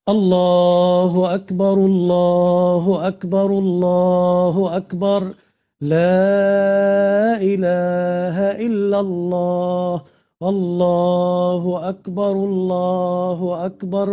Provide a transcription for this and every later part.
الله أكبر الله أكبر الله أكبر لا إله إلا الله الله أكبر الله أكبر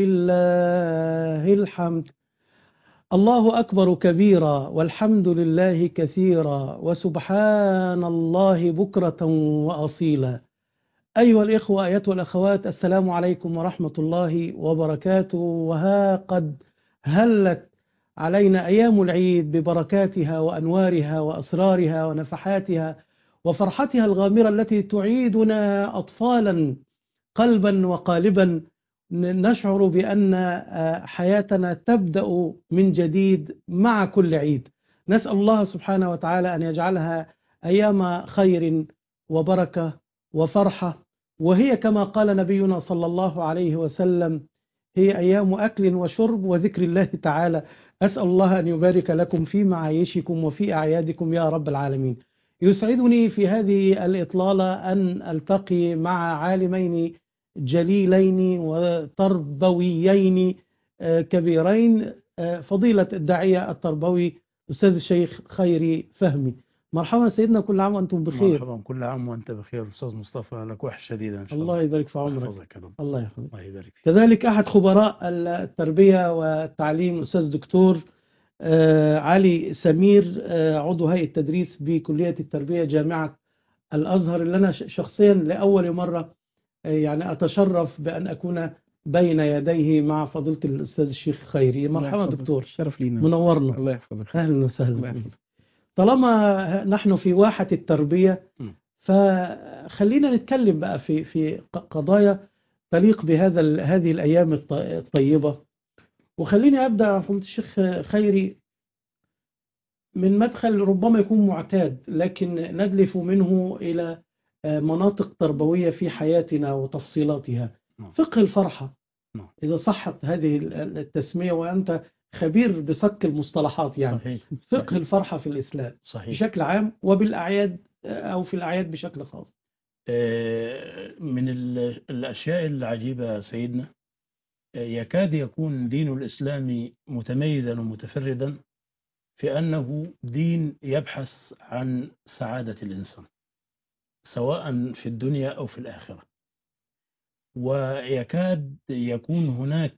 ولله الحمد الله أكبر كبيرا والحمد لله كثيرا وسبحان الله بكرة وأصيلا أيها الإخوة أيتها الأخوات السلام عليكم ورحمة الله وبركاته وها قد هلت علينا أيام العيد ببركاتها وأنوارها وأسرارها ونفحاتها وفرحتها الغامرة التي تعيدنا أطفالا قلبا وقالبا نشعر بأن حياتنا تبدأ من جديد مع كل عيد نسأل الله سبحانه وتعالى أن يجعلها أيام خير وبركة وفرحة وهي كما قال نبينا صلى الله عليه وسلم هي أيام أكل وشرب وذكر الله تعالى أسأل الله أن يبارك لكم في معايشكم وفي أعيادكم يا رب العالمين يسعدني في هذه الإطلالة أن ألتقي مع عالمين جليلين وتربويين كبيرين فضيلة الداعية التربوي أستاذ الشيخ خيري فهمي مرحبا سيدنا كل عام وأنتم بخير مرحبا كل عام وأنت بخير أستاذ مصطفى لك وحش شديدة إن شاء الله الله يبارك في عمرك يحفظك يا رب الله يحفظك الله يبارك فيك كذلك أحد خبراء التربية والتعليم أستاذ دكتور آه، علي سمير آه، عضو هيئة تدريس بكلية التربية جامعة الأزهر اللي أنا ش- شخصيا لأول مرة آه، يعني أتشرف بأن أكون بين يديه مع فضيلة الأستاذ الشيخ خيري الله مرحبا يحفظك. دكتور شرف لينا منورنا الله يحفظك أهلا الله وسهلا يحفظك طالما نحن في واحة التربية م. فخلينا نتكلم بقى في في ق- قضايا تليق بهذا ال- هذه الأيام الط- الطيبة وخليني أبدأ فضيلة الشيخ خيري من مدخل ربما يكون معتاد لكن ندلف منه إلى آه، مناطق تربوية في حياتنا وتفصيلاتها نعم. فقه الفرحة نعم. إذا صحت هذه ال- التسمية وأنت خبير بصك المصطلحات يعني صحيح فقه الفرحة في الإسلام صحيح بشكل عام وبالأعياد أو في الأعياد بشكل خاص آه، من ال- الأشياء العجيبة سيدنا آه، يكاد يكون دين الإسلام متميزا ومتفردا في أنه دين يبحث عن سعادة الإنسان سواء في الدنيا أو في الآخرة ويكاد يكون هناك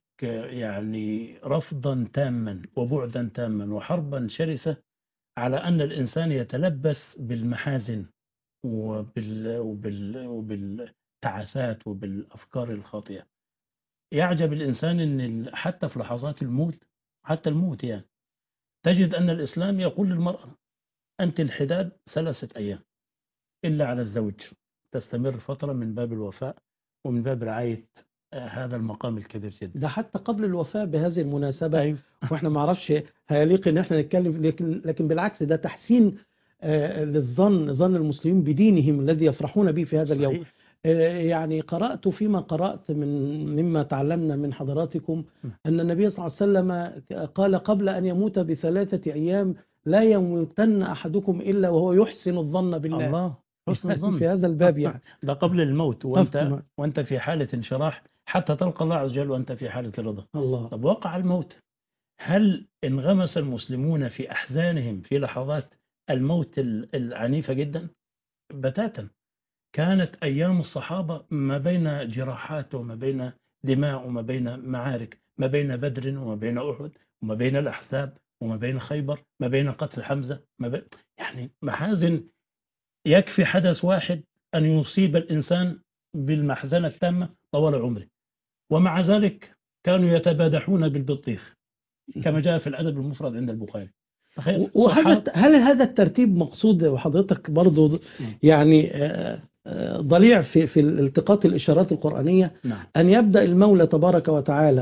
يعني رفضا تاما وبعدا تاما وحربا شرسة على أن الإنسان يتلبس بالمحازن وبال وبال وبالتعاسات وبالأفكار الخاطئة يعجب الإنسان أن ال- حتى في لحظات الموت حتى الموت يعني تجد أن الإسلام يقول للمرأة أنت الحداد ثلاثة أيام إلا على الزوج تستمر فترة من باب الوفاء ومن باب رعاية آه، هذا المقام الكبير جدا ده حتى قبل الوفاة بهذه المناسبة أيوة. واحنا ما اعرفش هيليق ان احنا نتكلم لكن لكن بالعكس ده تحسين آه، للظن ظن المسلمين بدينهم الذي يفرحون به في هذا اليوم صحيح. آه، يعني قرأت فيما قرأت من مما تعلمنا من حضراتكم م. أن النبي صلى الله عليه وسلم قال قبل أن يموت بثلاثة أيام لا يموتن أحدكم إلا وهو يحسن الظن بالله الله حسن الظن في هذا الباب يعني ده قبل الموت قبل وانت الموت. وانت في حالة انشراح حتى تلقى الله عز وجل وانت في حالة الرضا الله طب وقع الموت هل انغمس المسلمون في أحزانهم في لحظات الموت ال- العنيفة جدا بتاتا كانت أيام الصحابة ما بين جراحات وما بين دماء وما بين معارك ما بين بدر وما بين أحد وما بين الأحزاب وما بين خيبر ما بين قتل حمزة ما بين يعني محازن يكفي حدث واحد أن يصيب الإنسان بالمحزنة التامة طوال عمره ومع ذلك كانوا يتبادحون بالبطيخ كما جاء في الأدب المفرد عند البخاري تخيل وهذا صحاب- هل هذا الترتيب مقصود وحضرتك برضو يعني آه، آه، ضليع في في التقاط الإشارات القرآنية نعم أن يبدأ المولى تبارك وتعالى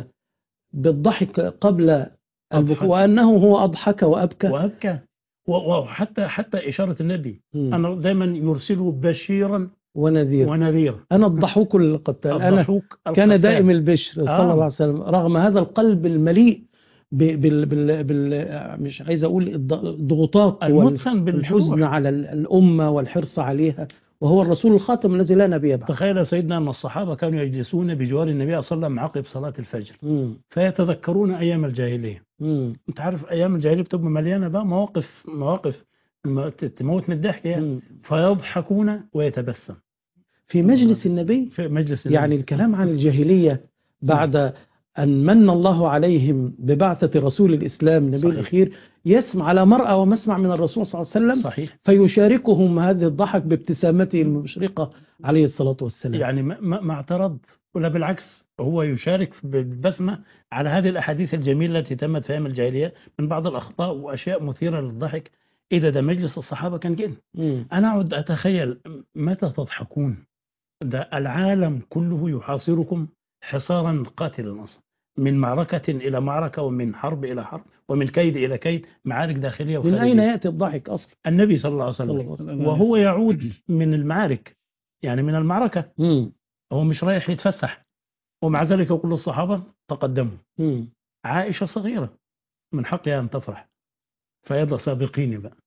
بالضحك قبل البكاء أضحك. وأنه هو أضحك وأبكى وأبكى و- وحتى حتى إشارة النبي مم. أنا دائما يرسله بشيرا ونذير ونذيرا أنا الضحوك القتال أنا الضحوك كان القتال. دائم البشر صلى آه. الله عليه وسلم رغم هذا القلب المليء ب- بال بال بال مش عايز أقول الض- الضغوطات وال- المدخن الحزن بالحزن على ال- الأمة والحرص عليها وهو الرسول الخاتم الذي لا نبي بعد تخيل يا سيدنا أن الصحابة كانوا يجلسون بجوار النبي صلى الله عليه وسلم عقب صلاة الفجر مم. فيتذكرون أيام الجاهلية مم. أنت عارف أيام الجاهلية بتبقى مليانة بقى مواقف مواقف ما ت- تموت من الضحك يعني مم. فيضحكون ويتبسم في مجلس النبي في مجلس يعني النبي. الكلام عن الجاهلية بعد أن من الله عليهم ببعثة رسول الإسلام النبي صحيح. الأخير يسمع على مرأى ومسمع من الرسول صلى الله عليه وسلم صحيح فيشاركهم هذا الضحك بابتسامته المشرقة عليه الصلاة والسلام يعني ما, ما ما اعترض ولا بالعكس هو يشارك بالبسمة على هذه الأحاديث الجميلة التي تمت في أيام الجاهلية من بعض الأخطاء وأشياء مثيرة للضحك إذا ده مجلس الصحابة كان كده مم. أنا أعد أتخيل متى تضحكون ده العالم كله يحاصركم حصارا قاتلا أصلا من معركة إلى معركة ومن حرب إلى حرب ومن كيد إلى كيد معارك داخلية من وخارجية أين يأتي الضحك أصلا النبي صلى الله عليه صلى الله وسلم عليه وسلم. وهو يعود من المعارك يعني من المعركة مم. هو مش رايح يتفسح ومع ذلك يقول للصحابة تقدموا مم. عائشة صغيرة من حقها أن تفرح فيلا سابقيني بقى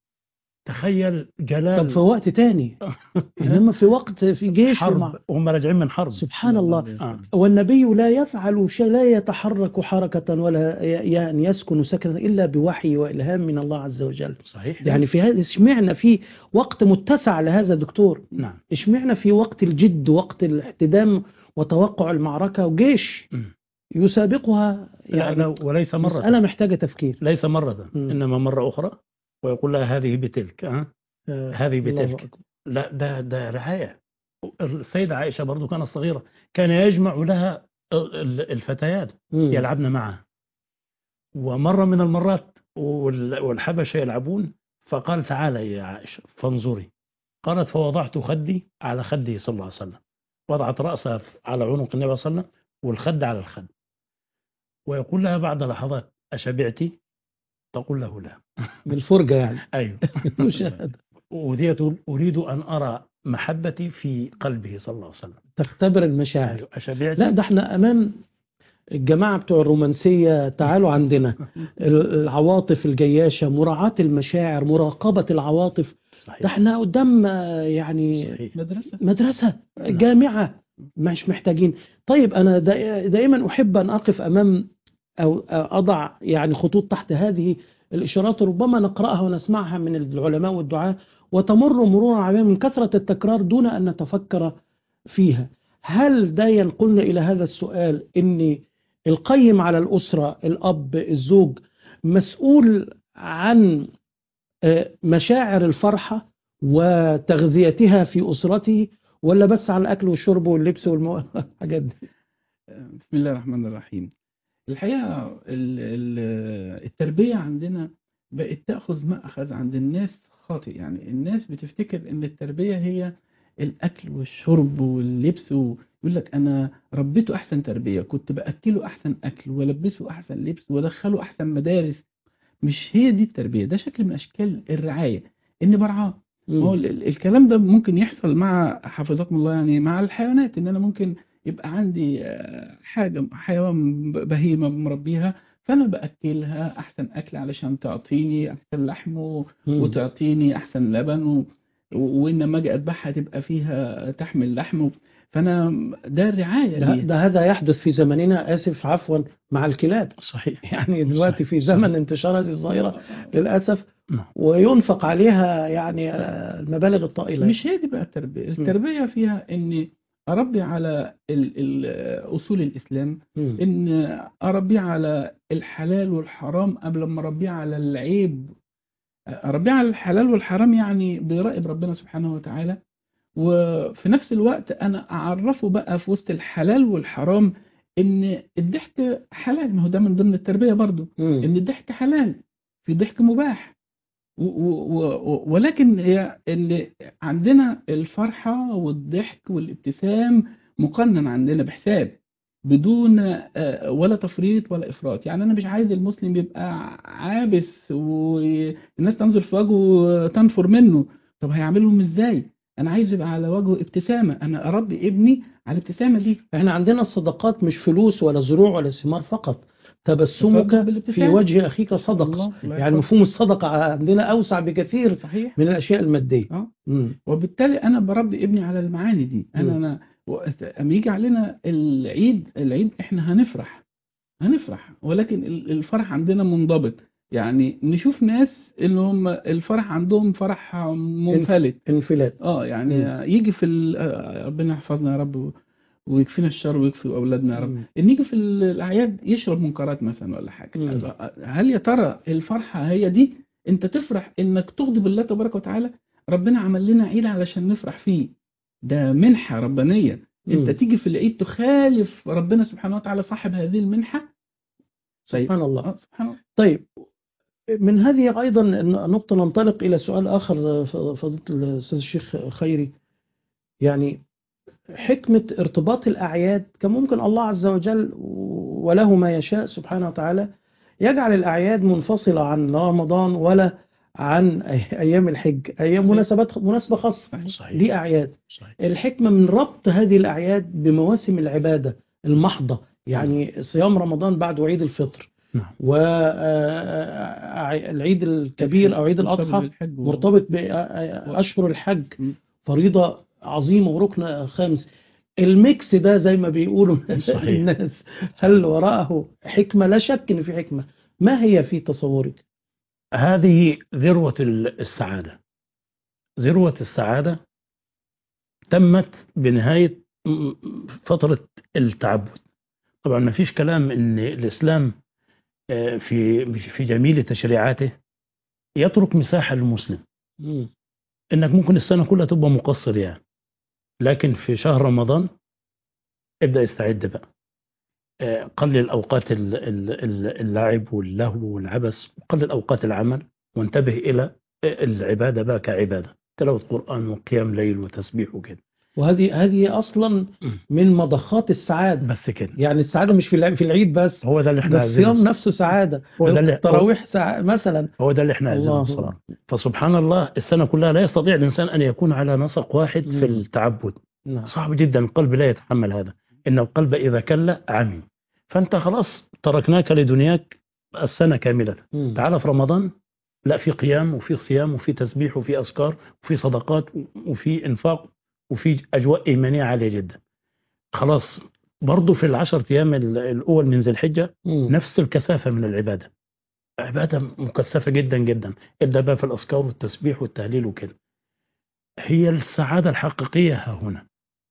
تخيل جلال طب في وقت تاني إنما في وقت في جيش حرب ومع- وهم راجعين من حرب سبحان الله آه. والنبي لا يفعل شيء لا يتحرك حركة ولا ي- يعني يسكن سكنة إلا بوحي وإلهام من الله عز وجل صحيح يعني في هذا اشمعنا في وقت متسع لهذا دكتور نعم اشمعنا في وقت الجد وقت الاحتدام وتوقع المعركة وجيش مم. يسابقها لا يعني لا وليس مرة مسألة محتاجة تفكير ليس مرة مم. إنما مرة أخرى ويقول لها هذه بتلك أه؟ آه، هذه الله بتلك أكبر. لا ده ده رعاية السيدة عائشة برضو كانت صغيرة كان يجمع لها ال- الفتيات مم. يلعبن معها ومرة من المرات وال- والحبشة يلعبون فقال تعالى يا عائشة فانظري قالت فوضعت خدي على خده صلى الله عليه وسلم وضعت رأسها على عنق النبي صلى الله عليه وسلم والخد على الخد ويقول لها بعد لحظات أشبعتي تقول له لا بالفرجة يعني أيوه مشاهدة. وذي تقول أريد أن أرى محبتي في قلبه صلى الله عليه وسلم تختبر المشاعر أيوه أشبعتي لا ده احنا أمام الجماعة بتوع الرومانسية تعالوا عندنا العواطف الجياشة مراعاة المشاعر مراقبة العواطف صحيح. ده احنا قدام آه، يعني صحيح. مدرسة مدرسة جامعة مش محتاجين طيب أنا دا- دائما أحب أن أقف أمام أو أضع يعني خطوط تحت هذه الإشارات ربما نقرأها ونسمعها من العلماء والدعاة وتمر مرورا علينا من كثرة التكرار دون أن نتفكر فيها هل ده ينقلنا إلى هذا السؤال أن القيم على الأسرة الأب الزوج مسؤول عن آه، مشاعر الفرحة وتغذيتها في أسرته ولا بس عن الأكل والشرب واللبس والحاجات دي بسم الله الرحمن الرحيم الحقيقة ال- ال- التربية عندنا بقت تأخذ مأخذ عند الناس خاطئ يعني الناس بتفتكر ان التربية هي الأكل والشرب واللبس ويقول لك أنا ربيته أحسن تربية كنت بأكله أحسن أكل ولبسه أحسن لبس ودخله أحسن مدارس مش هي دي التربية ده شكل من أشكال الرعاية إني برعاه ما هو ال- ال- الكلام ده ممكن يحصل مع حفظكم الله يعني مع الحيوانات ان انا ممكن يبقى عندي آه، حاجه حيوان ب- بهيمه مربيها فانا باكلها احسن اكل علشان تعطيني احسن لحم و- مم. وتعطيني احسن لبن و... و- وان لما اجي اذبحها تبقى فيها تحمل لحم و... فانا ده الرعايه ده, ليها. ده هذا يحدث في زمننا آسف عفوا مع الكلاب صحيح يعني دلوقتي في صحيح. زمن انتشار هذه الظاهرة للأسف نعم. وينفق عليها يعني آه، المبالغ الطائلة مش هي دي بقى التربيه التربيه فيها اني اربي على ال... ال... اصول الاسلام مم. ان اربيه على الحلال والحرام قبل ما اربيه على العيب اربيه على الحلال والحرام يعني بيراقب ربنا سبحانه وتعالى وفي نفس الوقت انا اعرفه بقى في وسط الحلال والحرام ان الضحك حلال ما هو ده من ضمن التربيه برضو مم. ان الضحك حلال في ضحك مباح و و و ولكن هي اللي عندنا الفرحة والضحك والابتسام مقنن عندنا بحساب بدون آه، ولا تفريط ولا إفراط يعني أنا مش عايز المسلم يبقى عابس والناس تنظر في وجهه تنفر منه طب هيعملهم إزاي أنا عايز يبقى على وجهه ابتسامة أنا أربي ابني على الابتسامة دي احنا عندنا الصدقات مش فلوس ولا زروع ولا ثمار فقط تبسمك تصدق في بالابتسام. وجه أخيك صدقة الله الله يعني يحفظك. مفهوم الصدقة عندنا أوسع بكثير صحيح من الأشياء المادية اه مم. وبالتالي انا بربي ابني على المعاني دي انا مم. انا وقت- اما يجي علينا العيد العيد احنا هنفرح هنفرح ولكن ال- الفرح عندنا منضبط يعني نشوف ناس اللي هم الفرح عندهم فرح منفلت انفلات اه يعني مم. يجي في ال- آه، ربنا يحفظنا يا رب و- ويكفينا الشر ويكفي اولادنا يا رب مم. ان يجي في ال- الاعياد يشرب منكرات مثلا ولا حاجه مم. هل يا ترى الفرحه هي دي انت تفرح انك تغضب الله تبارك وتعالى ربنا عمل لنا عيد علشان نفرح فيه ده منحه ربانيه انت مم. تيجي في العيد تخالف ربنا سبحانه وتعالى صاحب هذه المنحه طيب سبحان الله اه سبحان الله طيب من هذه أيضا نقطة ننطلق إلى سؤال آخر فضيلة الأستاذ الشيخ خيري يعني حكمة ارتباط الأعياد كان ممكن الله عز وجل وله ما يشاء سبحانه وتعالى يجعل الأعياد منفصلة عن رمضان ولا عن أيام الحج أيام مناسبات مناسبة خاصة صحيح دي أعياد صحيح الحكمة من ربط هذه الأعياد بمواسم العبادة المحضة يعني صيام رمضان بعد عيد الفطر نعم والعيد الكبير أو عيد مرتبط الأضحى بالحج و- مرتبط بأشهر الحج م. فريضة عظيمة وركن خامس الميكس ده زي ما بيقولوا صحيح. الناس هل وراءه حكمة لا شك إن في حكمة ما هي في تصورك هذه ذروة ال- السعادة ذروة السعادة تمت بنهاية م- فترة التعبد طبعا ما فيش كلام ان الاسلام آه، في في جميل تشريعاته يترك مساحة للمسلم مم. انك ممكن السنة كلها تبقى مقصر يعني لكن في شهر رمضان ابدأ استعد بقى آه، قلل اوقات ال- ال- ال- اللعب واللهو والعبث وقلل اوقات العمل وانتبه الى العبادة بقى كعبادة تلاوة قرآن وقيام ليل وتسبيح وكده وهذه هذه أصلا من مضخات السعادة بس كده يعني السعادة مش في الع- في العيد بس هو ده اللي احنا ده عايزينه الصيام نفسه سعادة هو ده اللي- التراويح سع... مثلا هو ده اللي احنا عايزينه الله بصراحة فسبحان الله السنة كلها لا يستطيع الإنسان أن يكون على نسق واحد في مم. التعبد نعم صعب جدا القلب لا يتحمل هذا إن القلب إذا كل عمي فأنت خلاص تركناك لدنياك السنة كاملة مم. تعال في رمضان لا في قيام وفي صيام وفي تسبيح وفي أذكار وفي صدقات وفي إنفاق وفي أجواء إيمانية عالية جدا خلاص برضو في العشر أيام ال- الأول من ذي الحجة مم. نفس الكثافة من العبادة عبادة مكثفة جدا جدا ابدأ بقى في الأذكار والتسبيح والتهليل وكده هي السعادة الحقيقية ها هنا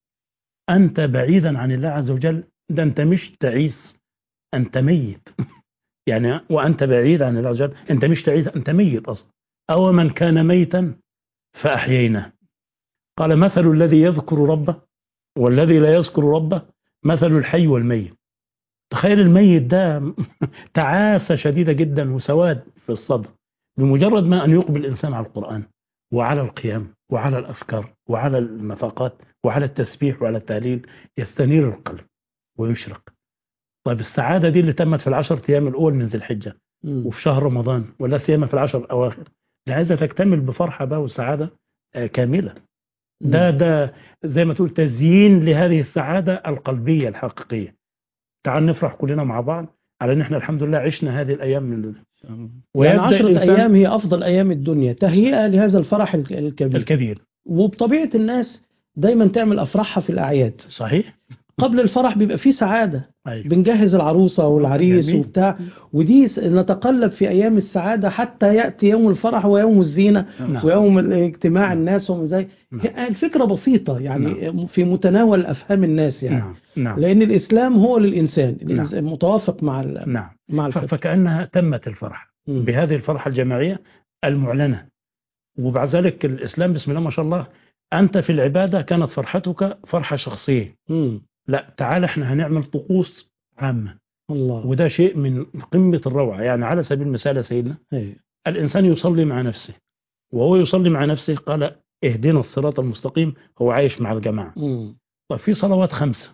أنت بعيدا عن الله عز وجل ده أنت مش تعيس أنت ميت يعني وأنت بعيد عن الله عز وجل أنت مش تعيس أنت ميت أصلا أو من كان ميتا فأحييناه قال مثل الذي يذكر ربه والذي لا يذكر ربه مثل الحي والميت تخيل الميت ده تعاسة شديدة جدا وسواد في الصدر بمجرد ما أن يقبل الإنسان على القرآن وعلى القيام وعلى الأذكار وعلى النفقات وعلى التسبيح وعلى التهليل يستنير القلب ويشرق طيب السعادة دي اللي تمت في العشر أيام الأول من ذي الحجة مم. وفي شهر رمضان ولا سيما في العشر الأواخر دي عايزة تكتمل بفرحة بقى وسعادة آه، كاملة ده ده زي ما تقول تزيين لهذه السعادة القلبية الحقيقية تعال نفرح كلنا مع بعض على ان احنا الحمد لله عشنا هذه الايام من يعني ويبدأ عشرة الإنسان أيام هي أفضل أيام الدنيا تهيئة لهذا الفرح الك- الكبير الكبير وبطبيعة الناس دايما تعمل أفراحها في الأعياد صحيح قبل الفرح بيبقى فيه سعادة أيوة. بنجهز العروسة والعريس جميل. وبتاع ودي س- نتقلب في أيام السعادة حتى يأتي يوم الفرح ويوم الزينة نعم. ويوم الاجتماع الناس ومن زي نعم. هي- الفكرة بسيطة يعني في متناول أفهام الناس يعني نعم نعم لأن الإسلام هو للإنسان الإنسان متوافق مع ال- نعم مع ف- الفكرة فكأنها تمت الفرح مم. بهذه الفرحة الجماعية المعلنة وبعد ذلك الإسلام بسم الله ما شاء الله أنت في العبادة كانت فرحتك فرحة شخصية مم. لا تعال احنا هنعمل طقوس عامة الله وده شيء من قمة الروعة يعني على سبيل المثال يا سيدنا أيوة. الإنسان يصلي مع نفسه وهو يصلي مع نفسه قال اهدنا الصراط المستقيم هو عايش مع الجماعة مم. طيب في صلوات خمسة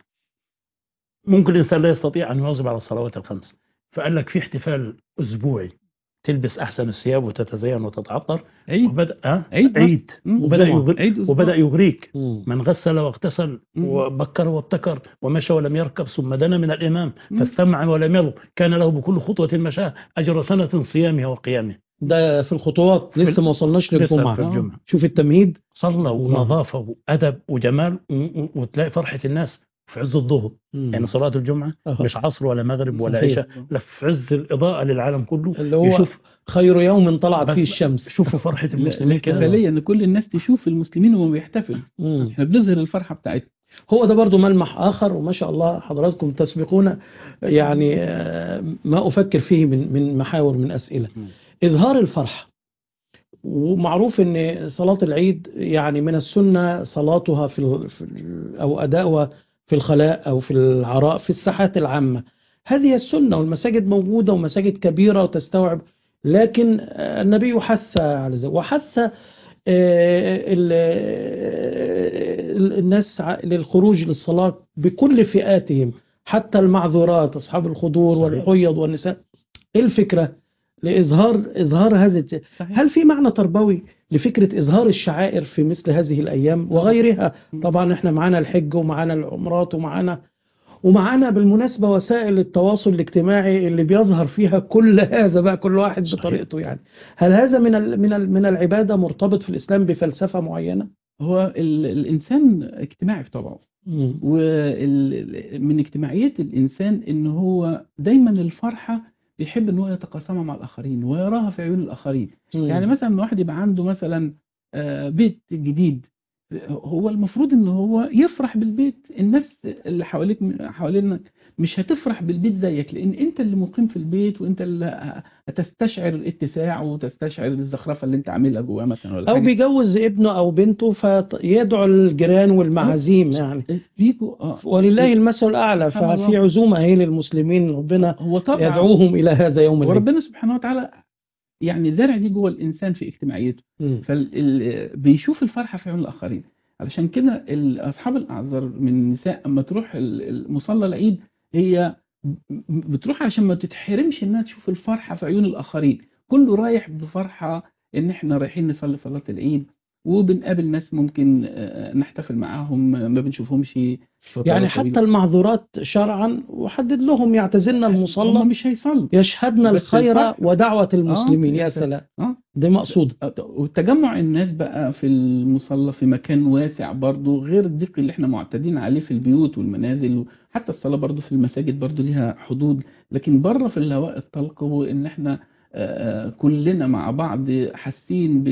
ممكن الإنسان لا يستطيع أن يواظب على الصلوات الخمس فقال لك في احتفال أسبوعي تلبس احسن الثياب وتتزين وتتعطر عيد وبدا ها عيد عيد مم. وبدا وجمعة. يغري عيد أسبوع. وبدا يغريك مم. من غسل واغتسل مم. وبكر وابتكر ومشى ولم يركب ثم دنا من الامام مم. فاستمع ولم يضب كان له بكل خطوه مشاه اجر سنه صيامها وقيامها ده في الخطوات لسه ما وصلناش لسه للجمعة في الجمعه شوف التمهيد صلى ونظافه وادب وجمال و- و- وتلاقي فرحه الناس في عز الظهر يعني صلاه الجمعه أه. مش عصر ولا مغرب ولا صحيح. عشاء لا في عز الاضاءه للعالم كله اللي هو يشوف خير يوم طلعت بس- فيه الشمس شوفوا فرحه المسلمين كده الاحتفاليه ان كل الناس تشوف المسلمين وهم بيحتفلوا مم. احنا بنظهر الفرحه بتاعتنا هو ده برضو ملمح آخر وما شاء الله حضراتكم تسبقون يعني آه، ما أفكر فيه من من محاور من أسئلة مم. إظهار الفرحة ومعروف أن صلاة العيد يعني من السنة صلاتها في ال- في ال- أو أداؤها في الخلاء أو في العراء في الساحات العامة هذه السنة والمساجد موجودة ومساجد كبيرة وتستوعب لكن آه، النبي حث على ذلك وحث آه، ال- ال- الناس ع- للخروج للصلاة بكل فئاتهم حتى المعذورات أصحاب الخضور صحيح. والحيض والنساء إيه الفكرة لإظهار إظهار هذه الت- صحيح. هل في معنى تربوي لفكرة إظهار الشعائر في مثل هذه الأيام وغيرها طبعا إحنا معانا الحج ومعانا العمرات ومعانا ومعانا بالمناسبة وسائل التواصل الاجتماعي اللي بيظهر فيها كل هذا بقى كل واحد صحيح. بطريقته يعني هل هذا من ال- من ال- من العبادة مرتبط في الإسلام بفلسفة معينة؟ هو ال- الانسان اجتماعي بطبعه ومن اجتماعية الإنسان إن هو دايما الفرحة بيحب إن هو يتقاسمها مع الآخرين ويراها في عيون الآخرين يعني مثلا لما واحد يبقى عنده مثلا آه، بيت جديد هو المفروض ان هو يفرح بالبيت الناس اللي حواليك حوالينك مش هتفرح بالبيت زيك لان انت اللي مقيم في البيت وانت اللي هتستشعر الاتساع وتستشعر الزخرفه اللي انت عاملها جواه مثلا ولا أو حاجه بيجوز ابنه أو بنته فيدعو الجيران والمعازيم يعني بيجوا اه ولله المثل الأعلى سبحان ففي الله. عزومة هي للمسلمين ربنا هو طبعا يدعوهم إلى هذا يوم العيد وربنا سبحانه وتعالى يعني زرع دي جوه الانسان في اجتماعيته مم. فبيشوف الفرحه في عيون الاخرين علشان كده ال- اصحاب الاعذار من النساء اما تروح ال- المصلى العيد هي ب- بتروح عشان ما تتحرمش انها تشوف الفرحه في عيون الاخرين كله رايح بفرحه ان احنا رايحين نصلي صلاه العيد وبنقابل ناس ممكن آه، نحتفل معاهم ما بنشوفهمش فترات يعني طويلة. حتى المعذورات شرعا وحدد لهم يعتزلن هم المصلى مش هيصلوا يشهدن بس الخير الفرح. ودعوة المسلمين يا يا سلام اه ده مقصود وتجمع الناس بقى في المصلى في مكان واسع برضو غير الضيق اللي احنا معتادين عليه في البيوت والمنازل حتى الصلاة برضو في المساجد برضو ليها حدود لكن بره في الهواء الطلق وان احنا آه، كلنا مع بعض حاسين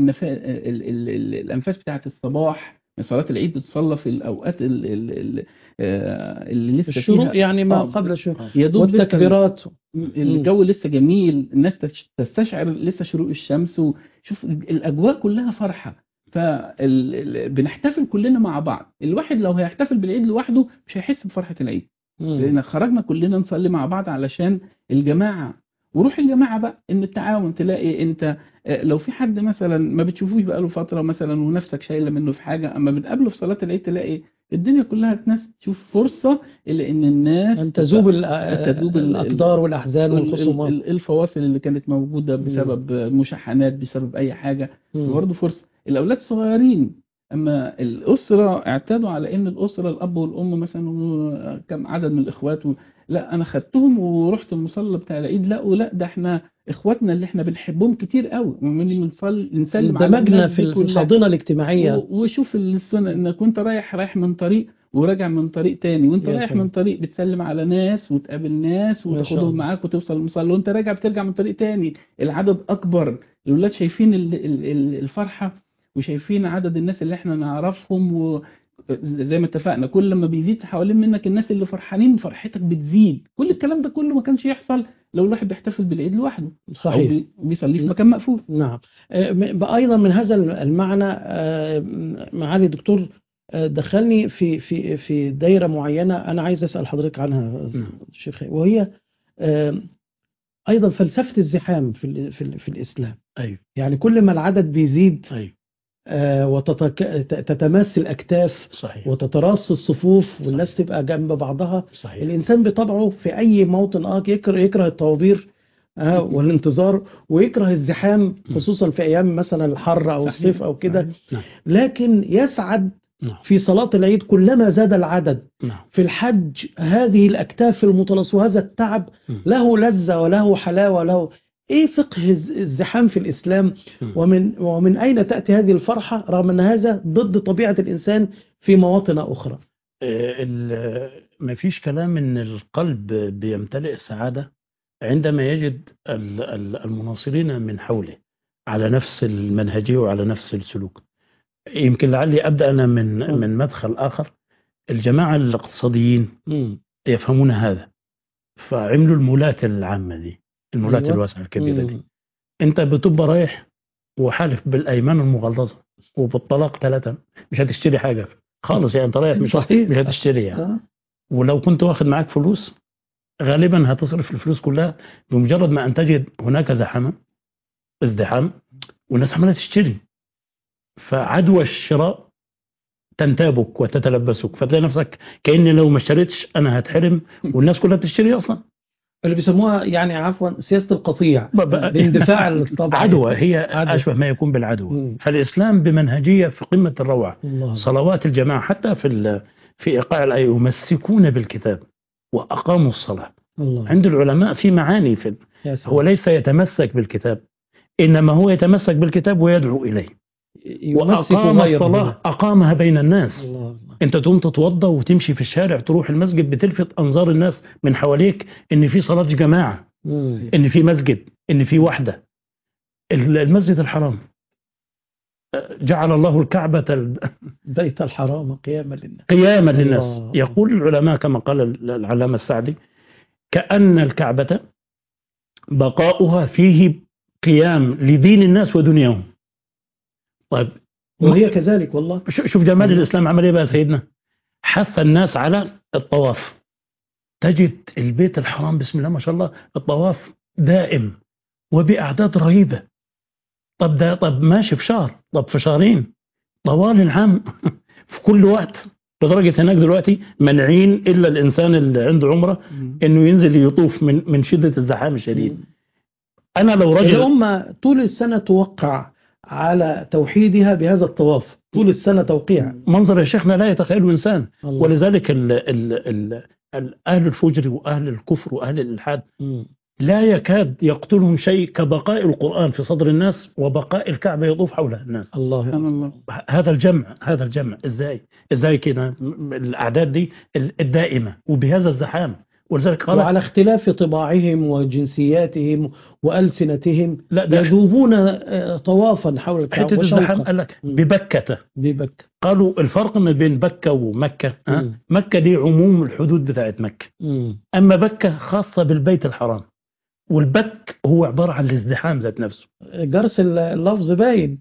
بالانفاس بتاعت الصباح صلاة العيد بتصلى في الاوقات ال- ال- ال- آه، اللي لسه الشروق فيها يعني ما آه، قبل الشروق يا دوب لسه والتكبيرات الجو لسه جميل الناس تش- تستشعر لسه شروق الشمس وشوف الاجواء كلها فرحه فبنحتفل كلنا مع بعض الواحد لو هيحتفل بالعيد لوحده مش هيحس بفرحه العيد مم. لان خرجنا كلنا نصلي مع بعض علشان الجماعه وروح الجماعه بقى ان التعاون تلاقي انت آه، لو في حد مثلا ما بتشوفوش بقاله فتره مثلا ونفسك شايله منه في حاجه اما بنقابله في صلاه العيد تلاقي الدنيا كلها ناس تشوف فرصه الا ان الناس أن تذوب ال- تذوب ال- الأقدار والأحزان ال- والخصومات ال- الفواصل اللي كانت موجوده بسبب مشاحنات بسبب اي حاجه مم. برضه فرصه الاولاد صغيرين اما الاسره اعتادوا على ان الاسره الاب والام مثلا وكم عدد من الاخوات و... لا انا خدتهم ورحت المصلى بتاع العيد لقوا لا ده احنا اخواتنا اللي احنا بنحبهم كتير قوي ومن نصلي نسلم على اندمجنا الناس في دي ال- في كلها. الحاضنة الاجتماعية و- وشوف السنة انك وانت رايح رايح من طريق وراجع من طريق تاني وانت يا رايح سلام. من طريق بتسلم على ناس وتقابل ناس ما شاء وتاخدهم الله. معاك وتوصل المصلى وانت راجع بترجع من طريق تاني العدد اكبر الاولاد شايفين ال- ال- ال- الفرحة وشايفين عدد الناس اللي احنا نعرفهم و زي ما اتفقنا كل ما بيزيد حوالين منك الناس اللي فرحانين فرحتك بتزيد كل الكلام ده كله ما كانش يحصل لو الواحد بيحتفل بالعيد لوحده او صحيح بي- بيصلي في مكان مقفول نعم آه، م- أيضا من هذا المعنى آه، معالي الدكتور آه، دخلني في في في دايرة معينة أنا عايز أسأل حضرتك عنها نعم. شيخ وهي آه، أيضا فلسفة الزحام في ال- في, ال- في الإسلام ايوه يعني كل ما العدد بيزيد ايوه وتتماس الأكتاف صحيح وتتراص الصفوف والناس تبقى جنب بعضها صحيح الإنسان بطبعه في أي موطن آه يكره, يكره الطوابير آه والانتظار ويكره الزحام م. خصوصا في ايام مثلا الحر او صحيح، الصيف او كده صحيح. نعم. لكن يسعد نعم في صلاة العيد كلما زاد العدد نعم في الحج هذه الأكتاف المتلص وهذا التعب م. له لذة وله حلاوة وله إيه فقه الز- الزحام في الإسلام م. ومن, ومن أين تأتي هذه الفرحة رغم أن هذا ضد طبيعة الإنسان في مواطن أخرى ما فيش كلام ان القلب بيمتلئ السعادة عندما يجد ال- ال- المناصرين من حوله على نفس المنهجية وعلى نفس السلوك يمكن لعلي أبدأ أنا من م. من مدخل آخر الجماعة الاقتصاديين مم. يفهمون هذا فعملوا المولات العامة دي المولات أيوة. الواسعة الكبيرة دي مم. انت بتبقى رايح وحالف بالايمان المغلظه وبالطلاق ثلاثه مش هتشتري حاجه خالص يعني انت رايح مش صحيح. مش هتشتري يعني آه. ولو كنت واخد معاك فلوس غالبا هتصرف الفلوس كلها بمجرد ما ان تجد هناك زحمه ازدحام والناس عماله تشتري فعدوى الشراء تنتابك وتتلبسك فتلاقي نفسك كأن لو ما اشتريتش انا هتحرم والناس كلها بتشتري اصلا اللي بيسموها يعني عفوا سياسة القطيع ب- ب- باندفاع الطبع عدوى هي عدوى. اشبه ما يكون بالعدوى مم. فالاسلام بمنهجيه في قمه الروعه الله صلوات الجماعه حتى في ال- في ايقاع الايه يمسكون بالكتاب واقاموا الصلاه الله عند العلماء في معاني في يا سلام. هو ليس يتمسك بالكتاب انما هو يتمسك بالكتاب ويدعو اليه يمسك واقام غيره. الصلاه اقامها بين الناس الله الله. انت تقوم تتوضا وتمشي في الشارع تروح المسجد بتلفت انظار الناس من حواليك ان في صلاه جماعه مم. ان في مسجد ان في وحده ال- المسجد الحرام جعل الله الكعبة ال- بيت الحرام قياما للناس قياما للناس الله. يقول العلماء كما قال ال- العلامة السعدي كأن الكعبة بقاؤها فيه قيام لدين الناس ودنياهم طيب وهي كذلك والله ش- شوف جمال الله. الإسلام عمل إيه بقى يا سيدنا حث الناس على الطواف تجد البيت الحرام بسم الله ما شاء الله الطواف دائم وبأعداد رهيبة طب ده طب ماشي في شهر طب في شهرين طوال العام في كل وقت لدرجة هناك دلوقتي منعين إلا الإنسان اللي عنده عمرة إنه ينزل يطوف من من شدة الزحام الشديد أنا لو رجل الأمة طول السنة توقع على توحيدها بهذا الطواف طول السنة توقيع منظر يا شيخنا لا يتخيله إنسان الله. ولذلك ال ال ال ال أهل الفجر وأهل الكفر وأهل الإلحاد مم. لا يكاد يقتلهم شيء كبقاء القرآن في صدر الناس وبقاء الكعبة يطوف حولها الناس الله سبحان الله ه- هذا الجمع هذا الجمع ازاي ازاي كده م- الاعداد دي ال- الدائمه وبهذا الزحام ولذلك قال وعلى اختلاف طباعهم وجنسياتهم وألسنتهم لا ده يذوبون آه، طوافا حول الكعبة حته الزحام وشوقا قال لك مم. ببكه ببكة قالوا الفرق ما بين بكه ومكه ها؟ مم. مكه دي عموم الحدود بتاعت مكه مم. اما بكه خاصه بالبيت الحرام والبك هو عباره عن الازدحام ذات نفسه جرس اللفظ باين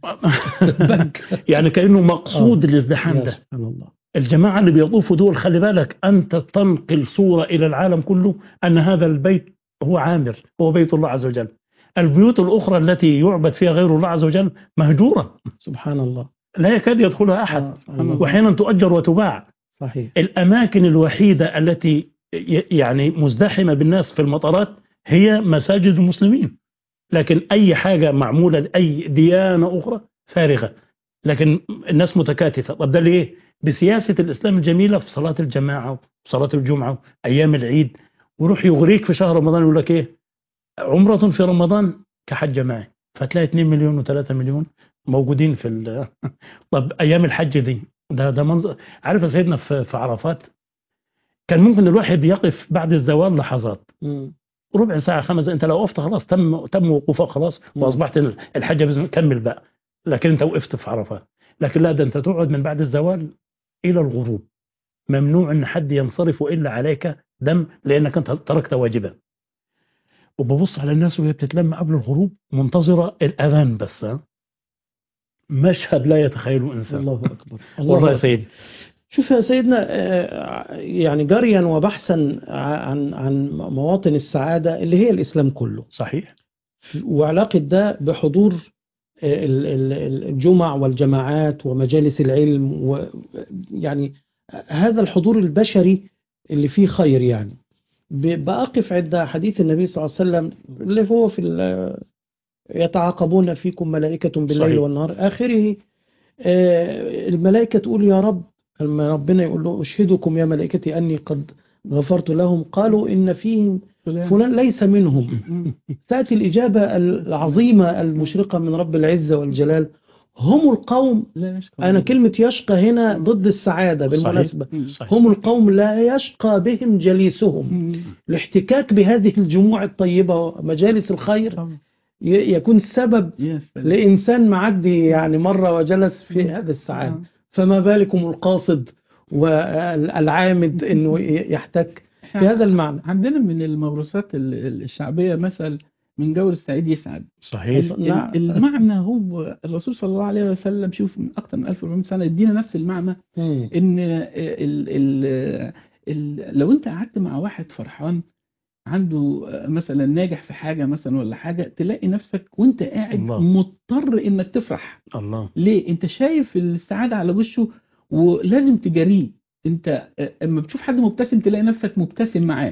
بك يعني كانه مقصود آه. الازدحام يا ده سبحان الله الجماعة اللي بيطوفوا دول خلي بالك أنت تنقل صورة إلى العالم كله أن هذا البيت هو عامر هو بيت الله عز وجل البيوت الأخرى التي يعبد فيها غير الله عز وجل مهجورة سبحان الله لا يكاد يدخلها أحد آه، سبحان الله. وأحيانا تؤجر وتباع صحيح الأماكن الوحيدة التي ي- يعني مزدحمة بالناس في المطارات هي مساجد المسلمين لكن أي حاجة معمولة لأي ديانة أخرى فارغة لكن الناس متكاتفة طب ده ليه؟ بسياسة الإسلام الجميلة في صلاة الجماعة وفي صلاة الجمعة أيام العيد ويروح يغريك في شهر رمضان يقول لك إيه عمرة في رمضان كحج معي فتلاقي 2 مليون و3 مليون موجودين في ال- طب أيام الحج دي ده ده منظر عارف يا سيدنا في في عرفات كان ممكن الواحد يقف بعد الزوال لحظات مم. ربع ساعة خمس دقايق. انت لو وقفت خلاص تم تم وقوفك خلاص مم. واصبحت الحجة بإذن الله كمل بقى لكن انت وقفت في عرفات لكن لا ده انت تقعد من بعد الزوال الى الغروب ممنوع ان حد ينصرف الا عليك دم لانك انت تركت واجبا وببص على الناس وهي بتتلم قبل الغروب منتظرة الاذان بس ها؟ مشهد لا يتخيله انسان الله أكبر والله يا أكبر. سيدي شوف يا سيدنا آه، يعني جريا وبحثا عن عن مواطن السعادة اللي هي الإسلام كله صحيح وعلاقة ده بحضور ال- ال- الجمع والجماعات ومجالس العلم ويعني هذا الحضور البشري اللي فيه خير يعني ب- بقف عند حديث النبي صلى الله عليه وسلم اللي هو في ال- يتعاقبون فيكم ملائكة بالليل صحيح. والنهار آخره آه، الملائكة تقول يا رب لما ربنا يقول له أشهدكم يا ملائكتي أني قد غفرت لهم قالوا إن فيهم فلان ليس منهم مم. تأتي الإجابة العظيمة المشرقة من رب العزة والجلال هم القوم لا يشكر أنا كلمة يشقى هنا ضد السعادة بالمناسبة مم. صحيح هم القوم لا يشقى بهم جليسهم مم. الاحتكاك بهذه الجموع الطيبة ومجالس الخير طبعا. ي- يكون سبب يا سلام. لإنسان معدي يعني مرة وجلس في هذا السعادة آه. فما بالكم القاصد والعامد أنه ي- يحتك في هذا المعنى عندنا من الموروثات ال- ال- الشعبية مثل من جور السعيد يسعد صحيح ال- نعم. المعنى هو الرسول صلى الله عليه وسلم شوف من أكثر من 1400 سنة يدينا نفس المعنى ان ال ال ال لو انت قعدت مع واحد فرحان عنده مثلا ناجح في حاجه مثلا ولا حاجه تلاقي نفسك وانت قاعد الله. مضطر انك تفرح الله ليه انت شايف السعاده على وشه ولازم تجاريه انت اما بتشوف حد مبتسم تلاقي نفسك مبتسم معاه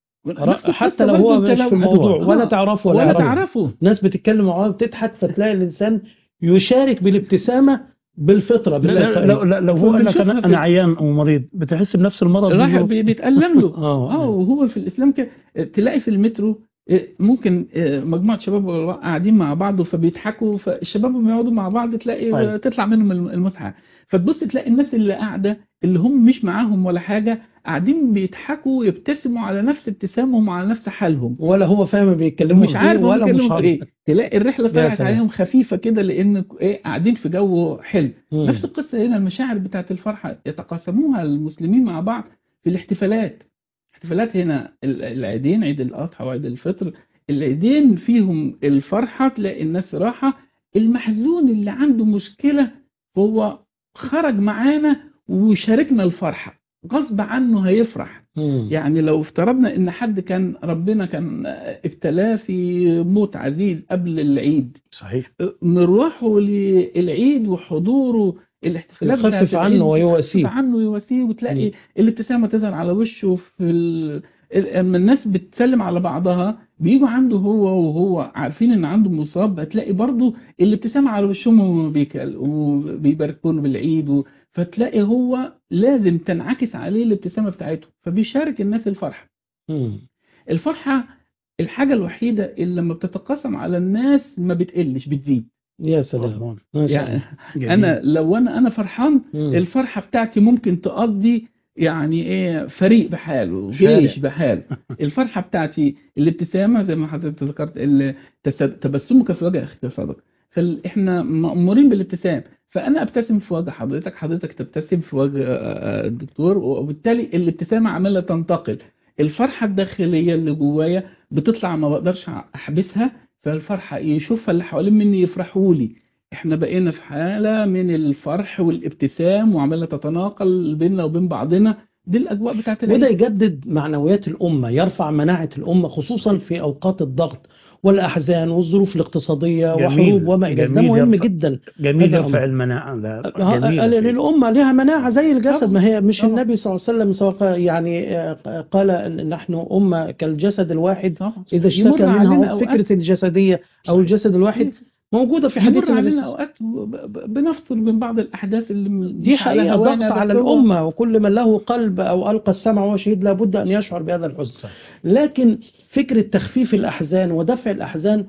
نفس حتى القصة لو هو برضه انت مش لو- في الموضوع آه. ولا تعرفه ولا, ولا يعرفه. تعرفه ناس بتتكلم معاه بتضحك فتلاقي الإنسان يشارك بالابتسامة بالفطرة لا لا بالتلقائية. لا, لا لو هو قال لك فبنشوفها انا في- انا عيان او مريض بتحس بنفس المرض راح بالظبط. بي- بيتألم له اه اه وهو في الاسلام كده تلاقي في المترو آه، ممكن آه، مجموعه شباب قاعدين مع بعض فبيضحكوا فالشباب لما يقعدوا مع بعض تلاقي أيوة. آه، تطلع منهم الم- المسحه فتبص تلاقي الناس اللي قاعده اللي هم مش معاهم ولا حاجه قاعدين بيضحكوا ويبتسموا على نفس ابتسامهم وعلى نفس حالهم ولا هو فاهم بيتكلموا مش عارف هم ولا مش بيتكلموا في عارف ايه تلاقي الرحله يا طلعت سلام. عليهم خفيفه كده لان ايه قاعدين في جو حلو مم. نفس القصة هنا المشاعر بتاعت الفرحة يتقاسموها المسلمين مع بعض في الاحتفالات احتفالات هنا ال- العيدين عيد الأضحى وعيد الفطر العيدين فيهم الفرحة تلاقي الناس راحة المحزون اللي عنده مشكلة هو خرج معانا وشاركنا الفرحة غصب عنه هيفرح مم. يعني لو افترضنا ان حد كان ربنا كان ابتلاه في موت عزيز قبل العيد صحيح مروحه للعيد وحضوره الاحتفالات بتاعت يخفف العيد عنه يخفف ويواسيه عنه يواسيه وتلاقي مم. الابتسامه تظهر على وشه في ال... ال- اما الناس بتسلم على بعضها بيجوا عنده هو وهو عارفين ان عنده مصاب هتلاقي برضو الابتسامه على وشهم وهم بيكل- وبيباركون بالعيد و... فتلاقي هو لازم تنعكس عليه الابتسامه بتاعته فبيشارك الناس الفرحه مم. الفرحه الحاجه الوحيده اللي لما بتتقاسم على الناس ما بتقلش بتزيد يا سلام الله. ما شاء يعني الله. جميل. انا لو انا انا فرحان مم. الفرحه بتاعتي ممكن تقضي يعني ايه فريق بحاله شارع. جيش بحاله الفرحه بتاعتي الابتسامه زي ما حضرتك ذكرت ال- تس- تبسمك في وجه اخيك صدق فاحنا مامورين بالابتسام فانا ابتسم في وجه حضرتك حضرتك تبتسم في وجه آه، الدكتور وبالتالي الابتسامه عماله تنتقل الفرحه الداخليه اللي جوايا بتطلع ما بقدرش احبسها فالفرحه يشوفها اللي حوالين مني يفرحوا لي احنا بقينا في حاله من الفرح والابتسام وعماله تتناقل بيننا وبين بعضنا دي الاجواء بتاعت العيد وده يجدد معنويات الأمة يرفع مناعة الأمة خصوصا في أوقات الضغط والأحزان والظروف الاقتصادية جميل. وحروب وما إلى ذلك ده جميل مهم يرفع- جدا جميل هذا يرفع أمر. المناعة ده ها- جميل يا ال- سيدي. للأمة لها مناعة زي الجسد طبعا. ما هي مش طبعا. النبي صلى الله عليه وسلم سواء يعني آه، قال إن نحن أمة كالجسد الواحد طبعا. إذا اشتكى يمر علينا منها أوقات فكرة الجسدية أو الجسد الواحد موجودة في حديث يمر النبي علينا صلى الله عليه اوقات ب- ب- بنفصل من بعض الاحداث اللي م- وسلم. دي مش على حقيقة هوانا ضغط على بس هو- الأمة وكل من له قلب أو ألقى السمع وهو شهيد لابد أن يشعر بهذا الحزن صحيح. لكن فكرة تخفيف الأحزان ودفع الأحزان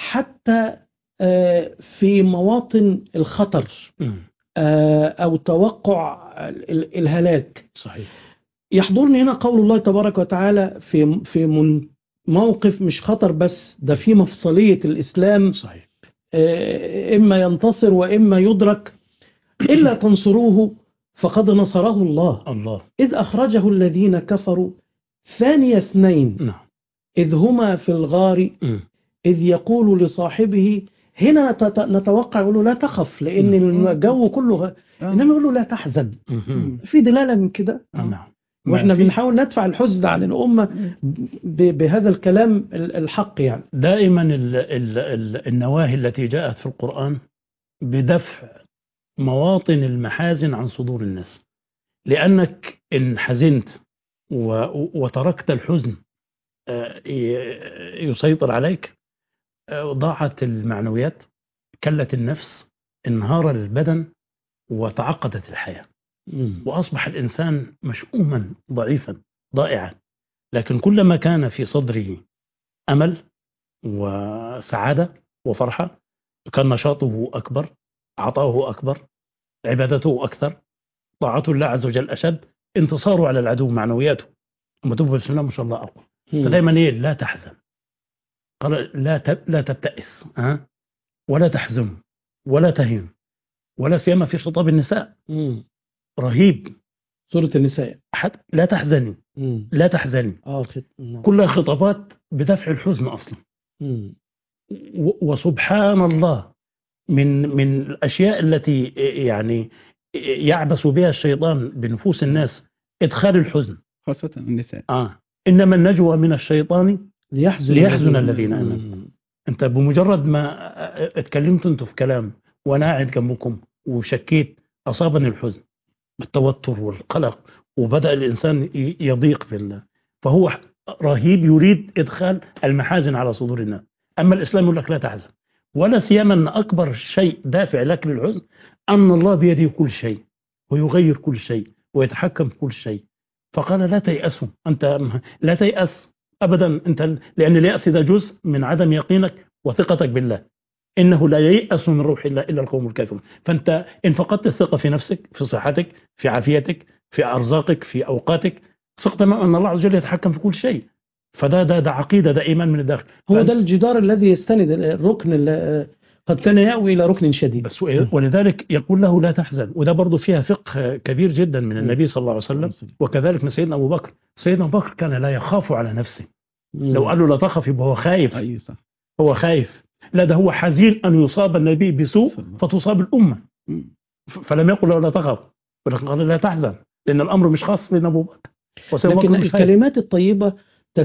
حتى آه، في مواطن الخطر مم. آه، أو توقع ال- الهلاك صحيح يحضرني هنا قول الله تبارك وتعالى في في من- موقف مش خطر بس ده في مفصلية الإسلام صحيح آه، إما ينتصر وإما يدرك إلا تنصروه فقد نصره الله الله إذ أخرجه الذين كفروا ثاني اثنين نعم إذ هما في الغار مم. إذ يقول لصاحبه هنا نت- نتوقع يقول له لا تخف لأن مم. الجو كله غ- آه. إنما يقول له لا تحزن مم. في دلالة من كده نعم واحنا ما في- بنحاول ندفع الحزن عن الأمة ب- بهذا الكلام ال- الحق يعني دائما ال ال ال النواهي التي جاءت في القرآن بدفع مواطن المحازن عن صدور الناس لأنك إن حزنت و- وتركت الحزن آه، ي- يسيطر عليك آه، ضاعت المعنويات كلت النفس انهار البدن وتعقدت الحياة مم. وأصبح الإنسان مشؤوما ضعيفا ضائعا لكن كلما كان في صدره أمل وسعادة وفرحة كان نشاطه أكبر عطاؤه أكبر عبادته أكثر طاعته الله عز وجل أشد انتصاره على العدو معنوياته أما تبقى بسم الله ما شاء الله أقوى مم. فدايما إيه لا تحزن قال لا تب لا تبتئس ها ولا تحزن ولا تهن ولا سيما في خطاب النساء مم. رهيب سورة النساء حتى لا تحزني مم. لا تحزني اه خط... نعم. كلها خطابات بدفع الحزن اصلا مم. و- وسبحان الله من من الاشياء التي يعني يعبث بها الشيطان بنفوس الناس ادخال الحزن خاصة النساء اه انما النجوى من الشيطان ليحزن ليحزن الذين مم. آمنوا. انت بمجرد ما اتكلمت انتوا في كلام وانا قاعد جنبكم وشكيت اصابني الحزن التوتر والقلق وبدا الانسان ي- يضيق في الله فهو رهيب يريد ادخال المحازن على صدور الناس اما الاسلام يقول لك لا تحزن ولا سيما ان اكبر شيء دافع لك للحزن ان الله بيده كل شيء ويغير كل شيء ويتحكم في كل شيء فقال لا تيأسوا انت لا تيأس ابدا انت لان اليأس ده جزء من عدم يقينك وثقتك بالله انه لا ييأس من روح الله الا القوم الكافرون فانت ان فقدت الثقه في نفسك في صحتك في عافيتك في ارزاقك في اوقاتك ثق تماما ان الله عز وجل يتحكم في كل شيء فده ده ده عقيده ده ايمان من الداخل هو فأنت- ده الجدار الذي يستند الركن اللي قد كان يأوي إلى ركن شديد بس ولذلك يقول له لا تحزن وده برضه فيها فقه كبير جدا من النبي صلى الله عليه وسلم وكذلك من سيدنا ابو بكر سيدنا ابو بكر كان لا يخاف على نفسه مم. لو قال له لا تخف يبقى هو خايف أيوة صح هو خايف لا ده هو حزين ان يصاب النبي بسوء فتصاب الامه مم. ف- فلم يقل له لا تخف ولكن قال لا تحزن لان الامر مش خاص بين ابو بكر وسيدنا أبو لكن بكر مش خايف. الكلمات الطيبة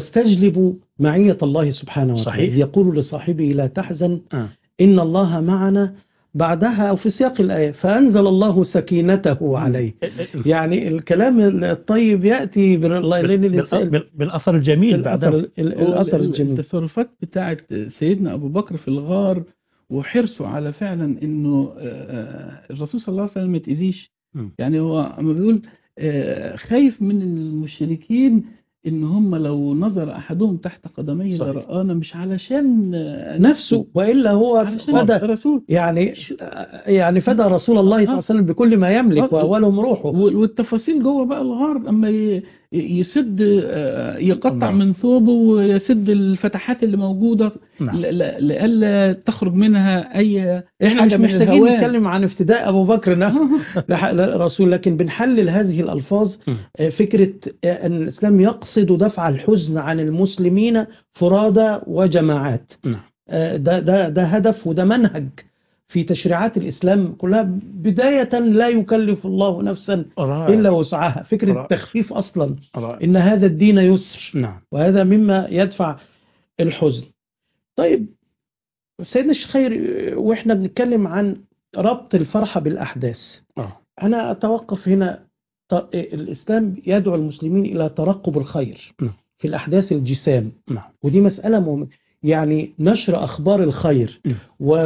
تستجلب معية الله سبحانه وتعالى صحيح. إذ يقول لصاحبه لا تحزن آه. إن الله معنا بعدها أو في سياق الآية فأنزل الله سكينته عليه يعني الكلام الطيب يأتي بال- لأن بال- الإنسان- بال- بالاثر الجميل بعدها الأثر ال- الأثر ال- الجميل التصرفات بتاعت سيدنا أبو بكر في الغار وحرصه على فعلا إنه آه، آه، الرسول صلى الله عليه وسلم ما يتأذيش مم. يعني هو أما بيقول آه، خايف من المشركين إن هم لو نظر أحدهم تحت قدمي صحيح. لرآنا مش علشان آه، نفسه وإلا هو علشان فدى الرسول يعني يعني فدى رسول الله صلى الله عليه وسلم بكل ما يملك آه. وأولهم روحه وال- والتفاصيل جوه بقى الغار اما ي- يسد آه، يقطع الله. من ثوبه ويسد الفتحات اللي موجوده نعم. ل- ل- لئلا تخرج منها اي احنا مش حاجة من محتاجين الهوان. نتكلم عن افتداء ابو بكر نفسه لح- للرسول لكن بنحلل هذه الالفاظ م. آه، فكره آه، ان الاسلام يقصد دفع الحزن عن المسلمين فرادى وجماعات نعم. آه، ده ده ده هدف وده منهج في تشريعات الاسلام كلها بدايه لا يكلف الله نفسا رائع. الا وسعها فكره رائع. التخفيف اصلا رائع. ان هذا الدين يسر نعم وهذا مما يدفع الحزن طيب سيدنا الشيخ خير واحنا بنتكلم عن ربط الفرحة بالأحداث اه أنا أتوقف هنا ط- الإسلام يدعو المسلمين إلى ترقب الخير نعم. في الأحداث الجسام نعم ودي مسألة مهمة يعني نشر أخبار الخير نعم.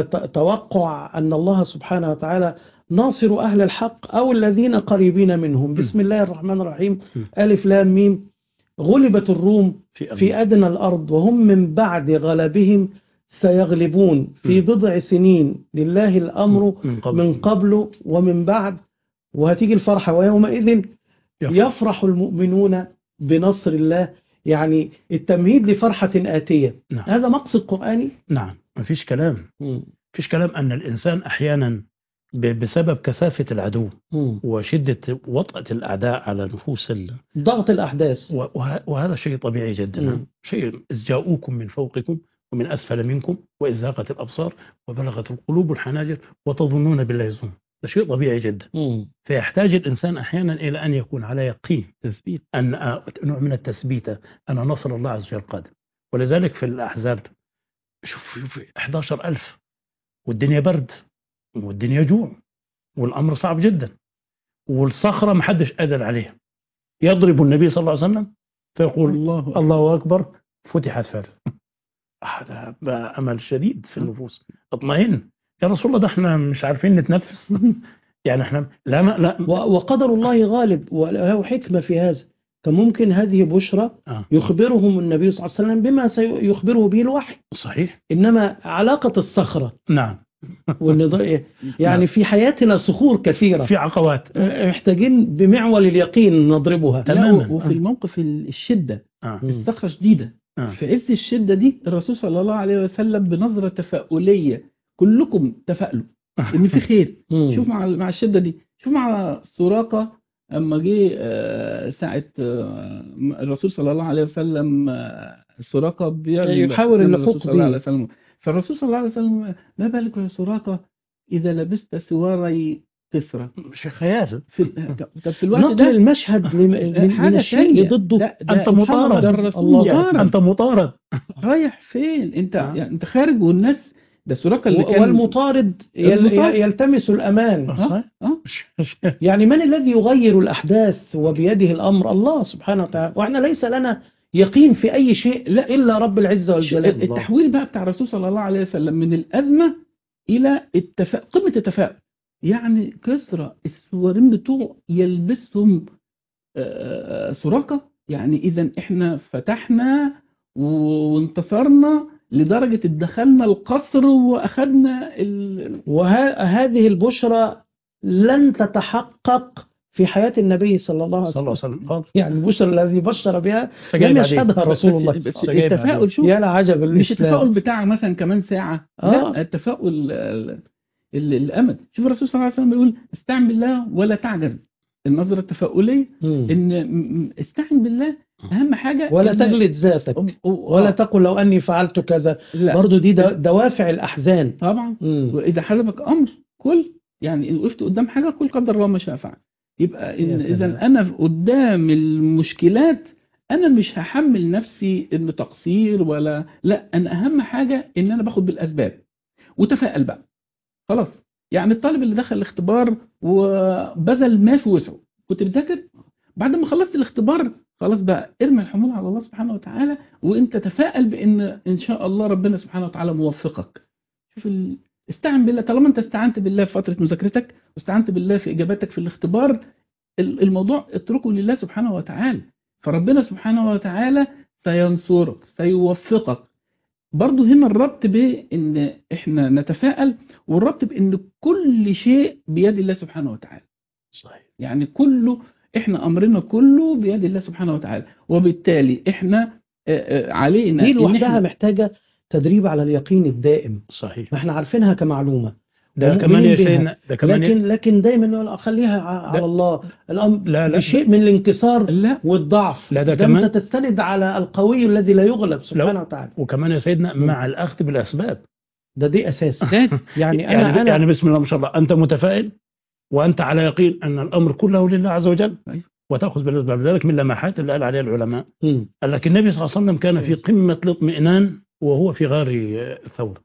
وتوقع أن الله سبحانه وتعالى ناصر أهل الحق أو الذين قريبين منهم بسم الله الرحمن الرحيم نعم. ألف لام ميم غلبت الروم في في أدنى الأرض وهم من بعد غلبهم سيغلبون في م. بضع سنين لله الأمر من قبل من قبل ومن بعد وهتيجي الفرحة ويومئذ يفرح المؤمنون بنصر الله يعني التمهيد لفرحة آتية نعم. هذا مقصد قرآني نعم ما فيش كلام فيش كلام أن الإنسان أحيانا ب- بسبب كثافة العدو وشدة وطأة الأعداء على نفوس ال... ضغط الأحداث و- وه- وهذا شيء طبيعي جدا مم. شيء إذ جاءوكم من فوقكم ومن أسفل منكم وإذ زاغت الأبصار وبلغت القلوب الحناجر وتظنون بالله الظنون ده شيء طبيعي جدا مم. فيحتاج الإنسان أحيانا إلى أن يكون على يقين تثبيت أن آه، نوع من التثبيت أن نصر الله عز وجل قادم ولذلك في الأحزاب شوف شوف 11000 والدنيا برد والدنيا جوع والأمر صعب جدا والصخرة محدش قادر عليها يضرب النبي صلى الله عليه وسلم فيقول الله الله أكبر فتحت فارس هذا بقى امل شديد في النفوس اطمئن يا رسول الله ده احنا مش عارفين نتنفس يعني احنا لا ما لا و- وقدر الله غالب وله حكمة في هذا كان ممكن هذه بشرى آه. يخبرهم النبي صلى الله عليه وسلم بما سيخبره به الوحي صحيح إنما علاقة الصخرة نعم والنض- يعني في حياتنا صخور كثيرة في عقبات محتاجين بمعول اليقين نضربها لا تماما. و- وفي الموقف ال- الشدة آه. الصخرة شديدة آه. في عز الشدة دي الرسول صلى الله عليه وسلم بنظرة تفاؤلية كلكم تفائلوا ان في خير مم. شوف مع مع الشدة دي شوف مع سراقة اما جه آه، ساعة آه، الرسول صلى الله عليه وسلم آه، سراقة بيعلن يحاول بإسلام اللحوق الرسول صلى الله به. عليه وسلم فالرسول صلى الله عليه وسلم ما بالك يا سراقة إذا لبست سواري كسرى مش خيال في طب في الوقت نقل ده المشهد لم- من من حاجة الشيء تانية. ضده ده- ده انت مطارد ده الرسول الله يعني مطارد انت مطارد رايح فين انت آه. يعني انت خارج والناس ده سراقة اللي و- كان والمطارد يل- المطارد. يلتمس الأمان آه. صحيح؟ آه. مش- مش- يعني من الذي يغير الأحداث وبيده الأمر الله سبحانه وتعالى وإحنا ليس لنا يقين في أي شيء لا إلا رب العزة والجلال التحويل بقى بتاع الرسول صلى الله عليه وسلم من الأزمة إلى التفا... قمة التفاؤل يعني كسرى السوارين بتوعه يلبسهم آه، آه، سراقة يعني إذا إحنا فتحنا و- وانتصرنا لدرجة دخلنا القصر وأخذنا ال... وهذه البشرى لن تتحقق في حياة النبي صلى الله عليه صلى الله وسلم عليه وسلم خالص يعني البشرى الذي بشر بها لسه جاي لم بعدين. يشهدها رسول الله بس, بس لسه جاي بعدين. التفاؤل شوف يا لعجب مش التفاؤل الإسلام بتاع مثلا كمان ساعة آه. لا التفاؤل ال- ال- الأمل شوف الرسول صلى الله عليه وسلم بيقول استعن بالله ولا تعجز النظرة التفاؤلية مم. ان م- م- استعن بالله اهم حاجة ولا إن- تجلد ذاتك أم- أو- ولا آه. تقل لو أني فعلت كذا لا برضو دي دو- دوافع الأحزان طبعا مم. واذا حلبك امر كل يعني إن وقفت قدام حاجة كل قدر الله ما شاء فعل يبقى يا إن سلام. اذا انا قدام المشكلات انا مش هحمل نفسي انه تقصير ولا لا انا اهم حاجة ان انا باخد بالاسباب وتفائل بقى خلاص يعني الطالب اللي دخل الاختبار وبذل ما في وسعه كنت بتذاكر بعد ما خلصت الاختبار خلاص بقى ارمي الحمول على الله سبحانه وتعالى وانت تفائل بان ان شاء الله ربنا سبحانه وتعالى موفقك شوف ال... استعن بالله طالما انت استعنت بالله في فتره مذاكرتك واستعنت بالله في اجاباتك في الاختبار ال- الموضوع اتركه لله سبحانه وتعالى فربنا سبحانه وتعالى سينصرك سيوفقك برضو هنا الربط بان احنا نتفائل والربط بان كل شيء بيد الله سبحانه وتعالى صحيح يعني كله احنا امرنا كله بيد الله سبحانه وتعالى وبالتالي احنا آه، آه، علينا دي إن لوحدها إحنا- محتاجة تدريب على اليقين الدائم صحيح ما احنا عارفينها كمعلومة ده ومؤمنين كمان يا بها. سيدنا ده كمان لكن لكن دايما نقول اخليها ع- على الله الامر لا لا بشيء من الانكسار لا والضعف لا ده ده كمان- انت تستند على القوي الذي لا يغلب سبحانه وتعالى وكمان يا سيدنا مع الاخذ بالاسباب ده دي اساس اساس يعني يعني انا انا يعني بسم الله ما شاء الله انت متفائل وانت على يقين ان الامر كله لله عز وجل أيوة. وتاخذ بالاسباب ذلك من لمحات اللي قال عليها العلماء مم. قال لك النبي صلى الله عليه وسلم كان في قمه الاطمئنان وهو في غار ثور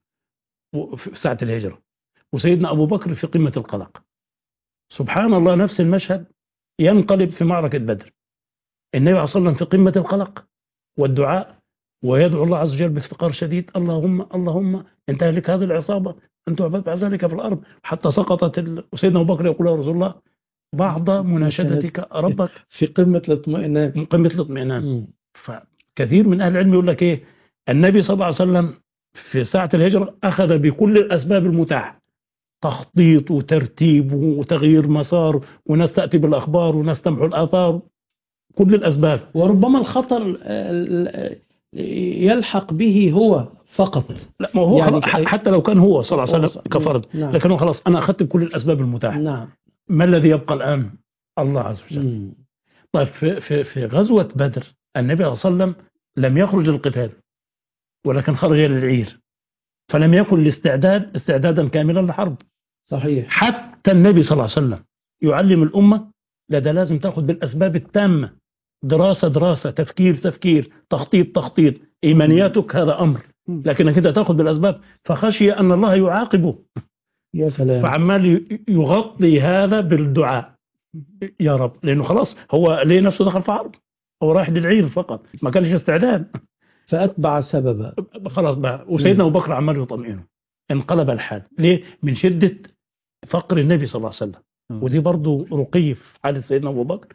في ساعه الهجره وسيدنا ابو بكر في قمه القلق سبحان الله نفس المشهد ينقلب في معركه بدر النبي صلى الله عليه وسلم في قمه القلق والدعاء ويدعو الله عز وجل بافتقار شديد اللهم اللهم انت لك هذه العصابه انت وبدع ذلك في الارض حتى سقطت ال... وسيدنا ابو بكر يقول يا رسول الله بعض مناشدتك ربك في قمة الاطمئنان من قمه الاطمئنان مم. فكثير من اهل العلم يقول لك ايه النبي صلى الله عليه وسلم في ساعه الهجره اخذ بكل الاسباب المتاحه تخطيط وترتيب وتغيير مسار وناس تاتي بالاخبار وناس تمحو الاثار كل الاسباب وربما الخطر آه، ال- يلحق به هو فقط لا ما هو يعني يعني ك- حتى لو كان هو صلى الله عليه وسلم هو- كفرد نعم. لكن هو خلاص انا اخذت بكل الاسباب المتاحه نعم ما الذي يبقى الان الله عز وجل مم. طيب في في في غزوه بدر النبي صلى الله عليه وسلم لم يخرج للقتال ولكن خرج للعير فلم يكن الاستعداد استعدادا كاملا للحرب صحيح حتى النبي صلى الله عليه وسلم يعلم الامه لا ده لازم تاخذ بالاسباب التامه دراسه دراسه تفكير تفكير تخطيط تخطيط ايمانياتك هذا امر لكنك انت تاخذ بالاسباب فخشي ان الله يعاقبه يا سلام فعمال ي- يغطي هذا بالدعاء يا رب لانه خلاص هو ليه نفسه دخل في حرب هو رايح للعير فقط ما كانش استعداد فأتبع سببا خلاص بقى وسيدنا ابو بكر عمال يطمئنه انقلب الحال ليه من شده فقر النبي صلى الله عليه وسلم آه. ودي برضو رقي في حاله سيدنا ابو بكر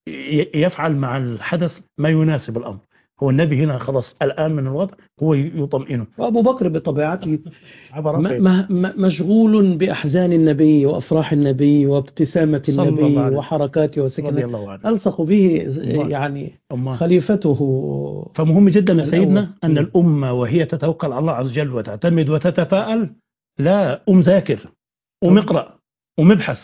ي- يفعل مع الحدث ما يناسب الامر هو النبي هنا خلاص الان من الوضع هو يطمئنه وأبو بكر بطبيعته صحابه م- رفع م- م- مشغول بأحزان النبي وأفراح النبي وابتسامة صلى الله النبي عليه وحركاته رضي وسكنه الله عنه ألصق به الله. يعني أما خليفته فمهم جدا يا الأول. سيدنا أن م. الأمة وهي تتوكل على الله عز وجل وتعتمد وتتفاءل لا أم ذاكر أم اقرأ أم ابحث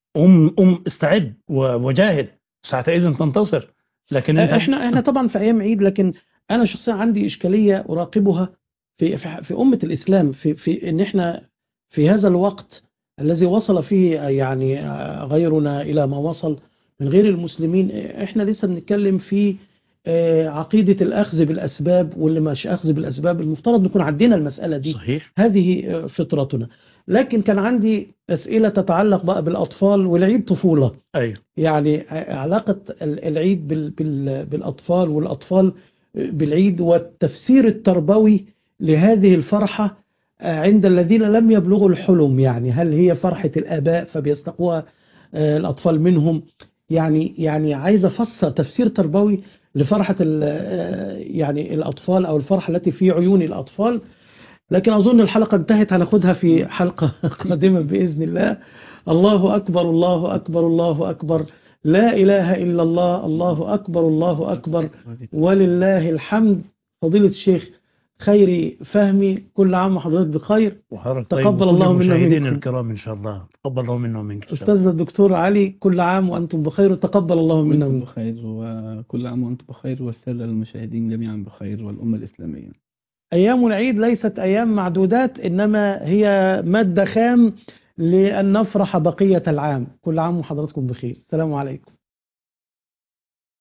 أم أم استعد و- وجاهد ساعتئذ تنتصر لكن أنت احنا احنا طبعا في ايام عيد لكن انا شخصيا عندي اشكاليه اراقبها في في, في امه الاسلام في في ان احنا في هذا الوقت الذي وصل فيه يعني غيرنا الى ما وصل من غير المسلمين احنا لسه بنتكلم في آه، عقيده الاخذ بالاسباب واللي مش اخذ بالاسباب المفترض نكون عدينا المساله دي صحيح هذه آه، فطرتنا لكن كان عندي اسئله تتعلق بقى بالاطفال والعيد طفوله أيوه يعني علاقة العيد بال- بال- بالأطفال والأطفال بالعيد والتفسير التربوي لهذه الفرحة عند الذين لم يبلغوا الحلم يعني هل هي فرحة الآباء فبيستقوها آه، الأطفال منهم يعني يعني عايز أفسر تفسير تربوي لفرحة ال- آه، يعني الأطفال أو الفرحة التي في عيون الأطفال لكن أظن الحلقة انتهت هناخدها في حلقة قادمة بإذن الله الله أكبر الله أكبر الله أكبر لا إله إلا الله الله أكبر الله أكبر ولله الحمد فضيلة الشيخ خيري فهمي كل عام وحضرتك بخير وحضرتك تقبل طيب الله وكل منا المشاهدين ومنكم. الكرام إن شاء الله تقبل الله منا ومنك إن شاء الله. أستاذنا الدكتور علي كل عام وأنتم بخير وتقبل الله منا وانتم ومنكم بخير وكل عام وانتم بخير والسادة المشاهدين جميعا بخير والأمة الإسلامية أيام العيد ليست أيام معدودات إنما هي مادة خام لأن نفرح بقية العام كل عام وحضراتكم بخير السلام عليكم